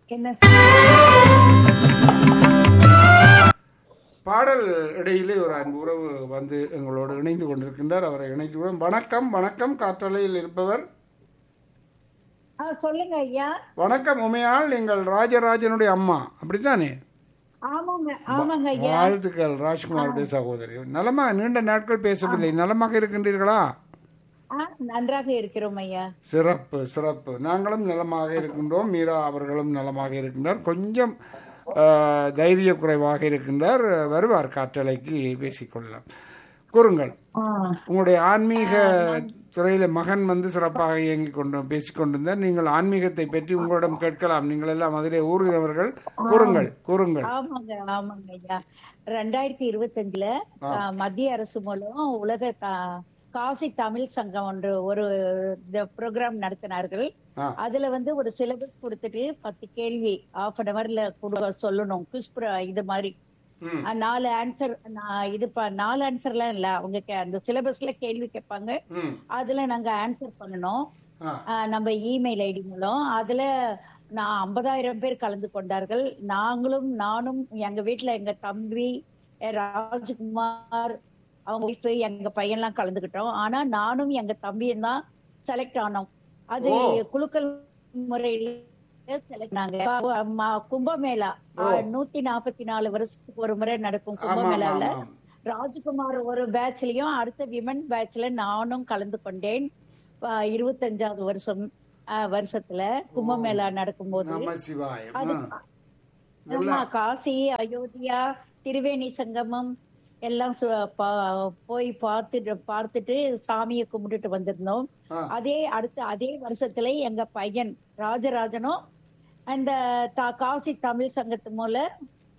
என்ன சார் பாடல் இடையிலே ஒரு அன்பு உறவு வந்து எங்களோடு இணைந்து கொண்டிருக்கின்றார் அவரை இணைத்து கொள்வோம். வணக்கம் வணக்கம் காற்றலையில் இருப்பவர் ஆ, சொல்லுங்க ஐயா வணக்கம் உமையாள் நீங்கள் ராஜராஜனுடைய அம்மா அப்படித்தானே ஆமாங்க ஆமாங்க ஐயா வாழ்த்துக்கள் ராஜ்குமாருடைய சகோதரி நலமா நீண்ட நாட்கள் பேசவில்லை நலமாக இருக்கின்றீர்களா ஆ, நன்றாக இருக்கிறோம் ஐயா சிறப்பு சிறப்பு நாங்களும் நலமாக இருக்கின்றோம் மீரா அவர்களும் நலமாக இருக்கின்றார் கொஞ்சம் ஆ, தைரிய குறைவாக இருக்கின்றார் வருவார் காற்றலைக்கு பேசிக்கொள்ளலாம் கூறுங்கள் ஆ, உங்களுடைய ஆன்மீக துறையில மகன் வந்து சிறப்பாக இயங்கிக் கொண்டு பேசிக் கொண்டிருந்தார் நீங்கள் ஆன்மீகத்தை பற்றி உங்களிடம் கேட்கலாம் நீங்கள் எல்லாம் அதிலே ஊறினவர்கள் கூறுங்கள் கூறுங்கள் ஆமாங்க ஆமாங்க ஐயா ரெண்டாயிரத்தி இருபத்தஞ்சுல ஆ, மத்திய அரசு மூலம் உலக கா- காசி தமிழ் சங்கம் ஒன்று ஒரு ப்ரோக்ராம் நடத்தினார்கள் ஆ. அதுல வந்து ஒரு சிலபஸ் கொடுத்துட்டு பத்து கேள்வி ஆஃப் அன் ஹவர்ல கொடுக்க சொல்லணும் குவிஸ் இது மாதிரி ம். ஆ, நாலு ஆன்சர் இது ப- நாலு ஆன்சர்லாம் இல்ல அவங்க கே- அந்த சிலபஸ்ல கேள்வி கேட்பாங்க ம் அதுல நாங்க ஆன்சர் பண்ணணும் ஆ ஆஹ் நம்ம இமெயில் ஐடி மூலம் அதுல நான் ஐம்பதாயிரம் பேர் கலந்து கொண்டார்கள் நாங்களும் நானும் எங்க வீட்ல எங்க தம்பி அஹ் ராஜ்குமார் அவங்க ஒய்ஃப் எங்க பையன்லாம் கலந்துக்கிட்டோம் ஆனா நானும் எங்க தம்பியும் தான் செலக்ட் ஆனோம் அது ஓ. குலுக்கல் முறையில செலக்ட் நாங்க ம- கும்பமேளா ஆஹ் நூத்தி நாற்பத்தி நாலு வருஷத்துக்கு ஒரு முறை நடக்கும் ஆமா ஆமா கும்பமேளால ஆமா ராஜ்குமார் ஒரு பேட்ச்லயும் அடுத்த விமன் பேட்ச்ல நானும் கலந்து கொண்டேன் ஆஹ் இருபத்தஞ்சாவது வருஷம் ஆஹ் வருஷத்துல கும்பமேளா நடக்கும்போது நம சிவாயம் அது ஆ. நல்ல ஆமா காசி அயோத்தியா திரிவேணி சங்கமம் எல்லாம் சு- பா- போய் பார்த்துட்டு பார்த்துட்டு சாமியை கும்பிட்டுட்டு வந்திருந்தோம் ஆ. அதே அடுத்த அதே வருஷத்துல எங்க பையன் ராஜராஜனும் அந்த த- காசி தமிழ் சங்கத்து மூலம்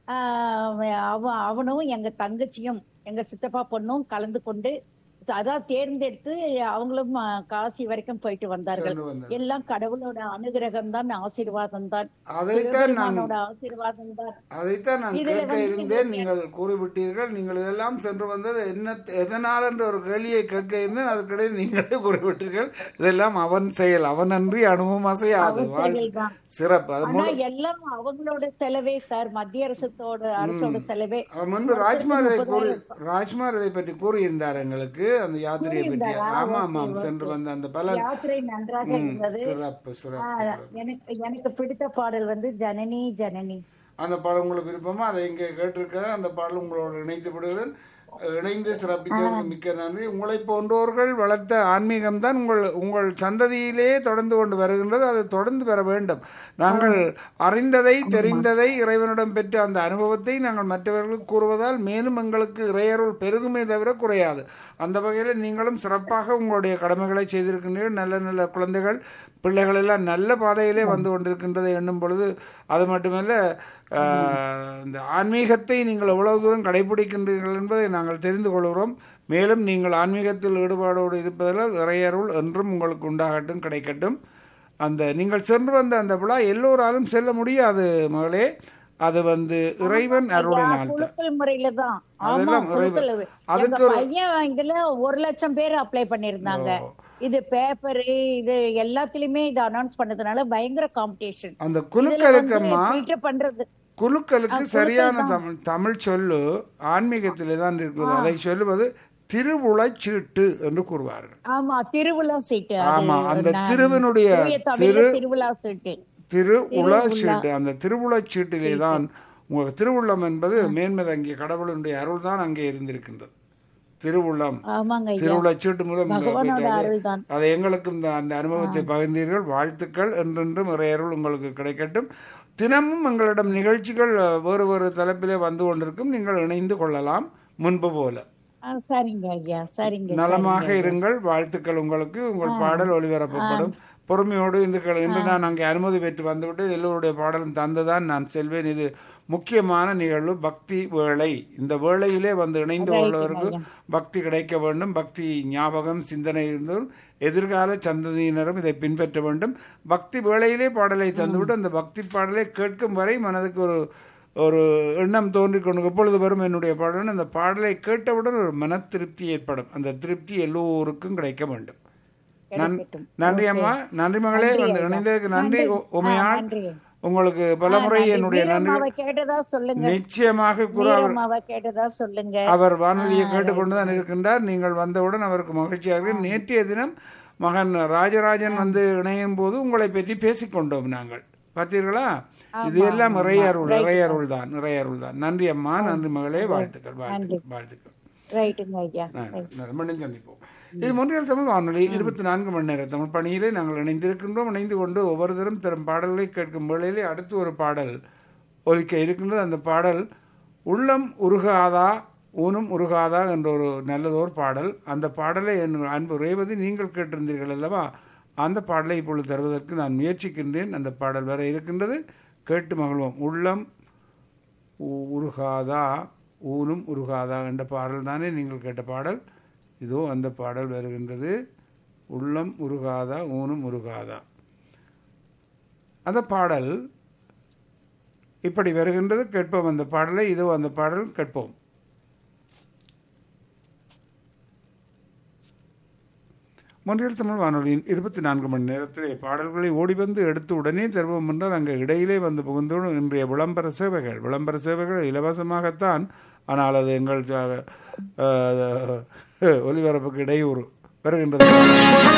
ஆஹ் அவன் அவனும் எங்க தங்கச்சியும் எங்க சித்தப்பா பொண்ணும் கலந்து கொண்டு அதான் தேர்ந்தெடுத்து அவங்களும் ஆஹ், காசி வரைக்கும் போயிட்டு வந்தார்கள் சென்று வந்தார். எல்லாம் கடவுளோட அனுகிரகம் தான் ஆசீர்வாதம் தான் அதைத்தான் நான் சிவபெருமானோட ஆசீர்வாதம் தான் அதைத்தான் நான் இதுல கேட்க வந்து இருந்தேன் நீங்கள் கூறிவிட்டீர்கள் நீங்கள் இதெல்லாம் சென்று வந்தது என்ன எதனால் என்ற ஒரு கேள்வியை கேட்க இருந்தேன் அதுக்கிடையே நீங்களே கூறிவிட்டீர்கள் இதெல்லாம் அவன் செயல் அவன் அன்றி அனுபவம் அசையாது வாழ்த்து. செயல்தான். சிறப்பு அது ஆனா எல்லாம் அவங்களோட செலவே சார் மத்திய அரசோட அரசோட செலவே அவர் முன்பு ராஜ்குமார் இதை கூறி ராஜ்குமார் இதை பற்றி கூறியிருந்தார் எங்களுக்கு அந்த யாத்திரையை பற்றி கூறியிருந்தாரா? ஆமா ஓகே, ஆமாம் ஓகே. சென்று வந்த அந்த பலன் யாத்திரை நன்றாக ம், இருந்தது சிறப்பு சிறப்பு ஆஹ், சிறப்பு எனக்கு எனக்கு பிடித்த பாடல் வந்து ஜனனி ஜனனி அந்த பாடல் உங்களுக்கு விருப்பமா அதை இங்கே கேட்டிருக்கிறேன் அந்த பாடல் உங்களோடு இணைத்து விடுகிறேன் இணைந்து சிறப்பித்ததற்கு மிக்க நன்றி உங்களை போன்றோர்கள் வளர்த்த ஆன்மீகம் தான் உங்கள் உங்கள் சந்ததியிலே தொடர்ந்து கொண்டு வருகின்றது அது தொடர்ந்து பெற வேண்டும் நாங்கள் அறிந்ததை தெரிந்ததை இறைவனிடம் பெற்ற அந்த அனுபவத்தை நாங்கள் மற்றவர்களுக்கு கூறுவதால் மேலும் எங்களுக்கு இறையருள் பெருகுமே தவிர குறையாது அந்த வகையில் நீங்களும் சிறப்பாக உங்களுடைய கடமைகளை செய்திருக்கின்றீர்கள் நல்ல நல்ல குழந்தைகள் பிள்ளைகள் எல்லாம் நல்ல பாதையிலே வந்து கொண்டிருக்கின்றதை எண்ணும் பொழுது அது மட்டுமல்ல ஆஹ், இந்த ஆன்மீகத்தை நீங்கள் எவ்வளவு தூரம் கடைபிடிக்கின்றீர்கள் என்பதை நாங்கள் தெரிந்து கொள்கிறோம் மேலும் நீங்கள் ஆன்மீகத்தில் ஈடுபாடோடு இருப்பதால் இறையருள் என்றும் உங்களுக்கு உண்டாகட்டும் கிடைக்கட்டும் அந்த நீங்கள் சென்று வந்த அந்த விழா எல்லோராலும் செல்ல முடியாது மகளே அது வந்து இறைவன் அருளினால் தான் குழுக்கள் முறையில தான் ஆமா அதெல்லாம் இறைவன். குழுக்கள் அதுக்கு எங்க ஒரு- பையன் இதுல ஒரு லட்சம் பேர் அப்ளை பண்ணிருந்தாங்க இது பேப்பர் இது எல்லாத்துலயுமே இது அனௌன்ஸ் பண்ணதுனால பயங்கர காம்படிஷன் அந்த இதுல வந்து குழுக்களுக்கம்மா filter பண்றது குழுக்களுக்கு சரியான தமிழ் தமிழ் சொல்லு ஆன்மீகத்திலே தான் இருக்கிறது அதை சொல்லுவது திருவுளச்சீட்டு என்று கூறுவார்கள் ஆமா திருவிழா சீட்டு ஆமா அந்த நான் திருவனுடைய தூய திரு தமிழ்ல திருவிழா சீட்டு திருவுள சீட்டு அந்த திருவுளச் சீட்டிலே தான் உங்கள் திருவுள்ளம் என்பது மேன்மதங்கிய கடவுளுடைய அருள் தான் அங்கே இருந்திருக்கின்றது திருவுள்ளம் ஆமாங்க ஐயா திருவுளச் சீட்டு மூலம் பகவானோட பெற்றது. அருள் தான் அதை எங்களுக்கும் இந்த- அந்த அனுபவத்தை பகிர்ந்தீர்கள் வாழ்த்துக்கள் என்றென்றும் இறையருள் உங்களுக்கு கிடைக்கட்டும் தினமும் எங்களிடம் நிகழ்ச்சிகள் அஹ், வேறு வேறு தலைப்பிலே வந்து கொண்டிருக்கும் நீங்கள் இணைந்து கொள்ளலாம் முன்பு போல ஆ, சரிங்க ஐயா சரிங்க நலமாக இருங்கள் வாழ்த்துக்கள் உங்களுக்கு உங்கள் பாடல் ஒளிபரப்பப்படும் பொறுமையோடு இந்த க- இன்று நான் அங்கே அனுமதி பெற்று வந்துவிட்டு எல்லோருடைய பாடலும் தந்துதான் நான் செல்வேன் இது முக்கியமான நிகழ்வு பக்தி வேளை இந்த வேளையிலே வந்து இணைந்து கொள்வதற்கு பக்தி கிடைக்க வேண்டும் பக்தி ஞாபகம் சிந்தனை இருந்தும் எதிர்கால சந்ததியினரும் இதை பின்பற்ற வேண்டும் பக்தி வேளையிலே பாடலை தந்துவிட்டு அந்த பக்தி பாடலை கேட்கும் வரை மனதுக்கு ஒரு ஒரு எண்ணம் தோன்றிக் கொண்டு எப்பொழுது வரும் என்னுடைய பாடல் அந்த பாடலை கேட்டவுடன் ஒரு மன திருப்தி ஏற்படும் அந்த திருப்தி எல்லோருக்கும் கிடைக்க வேண்டும் நன்- கிடைக்கட்டும். நன்றி அம்மா நன்றி மகளே வந்து இணைந்ததுக்கு நன்றி உ- உமையாள் நன்றி உங்களுக்கு பலமுறை என்னுடைய நன்றி வீரம்மாவை கேட்டதா சொல்லுங்க நிச்சயமாக குரு அவர் வீரம்மாவை கேட்டதா சொல்லுங்க அவர் வானொலியை கேட்டுக்கொண்டுதான் இருக்கின்றார் நீங்கள் வந்தவுடன் அவருக்கு மகிழ்ச்சியாக நேற்றைய தினம் மகன் ராஜராஜன் வந்து இணையும் போது உங்களை பற்றி பேசிக்கொண்டோம் நாங்கள் பார்த்தீர்களா இது எல்லாம் நிறைய அருள் நிறைய அருள் தான் நிறைய அருள் தான் நன்றி அம்மா நன்றி மகளே வாழ்த்துக்கள் வாழ்த்துக்கள் வாழ்த்துக்கள் ரைட்டுங்க ஐயா மீண்டும் சந்திப்போம் இது முன்னில் தமிழ் வானொலி இருபத்தி நான்கு மணி நேர தமிழ் பணியிலே நாங்கள் இணைந்திருக்கின்றோம் இணைந்து கொண்டு ஒவ்வொரு தரம் தரும் பாடல்களை கேட்கும் வேளையிலே அடுத்து ஒரு பாடல் ஒலிக்க இருக்கின்றது அந்த பாடல் உள்ளம் உருகாதா ஊனும் உருகாதா என்ற ஒரு நல்லதோர் பாடல் அந்த பாடலை என் அன்பு ரேவதி நீங்கள் கேட்டிருந்தீர்கள் அல்லவா அந்த பாடலை இப்பொழுது தருவதற்கு நான் முயற்சிக்கின்றேன் அந்த பாடல் வர இருக்கின்றது கேட்டு மகிழ்வோம் உள்ளம் உ- உருகாதா ஊனும் உருகாதா என்ற பாடல் தானே நீங்கள் கேட்ட பாடல் இதோ அந்த பாடல் வருகின்றது உள்ளம் உருகாதா ஊனும் உருகாதா அந்த பாடல் இப்படி வருகின்றது கேட்போம் அந்த பாடலை இதோ அந்த பாடல் கேட்போம் மொன்றியல் தமிழ் வானொலியின் இருபத்தி நான்கு மணி நேரத்திலே பாடல்களை ஓடி வந்து எடுத்து உடனே தருவோம் என்றால் அங்கே இடையிலே வந்து புகுந்தோடு இன்றைய விளம்பர சேவைகள் விளம்பர சேவைகள் இலவசமாகத்தான் ஆனால் அது எங்கள் அஹ், அஹ், ஒலிபரப்புக்கு இடையூறு வருகின்றது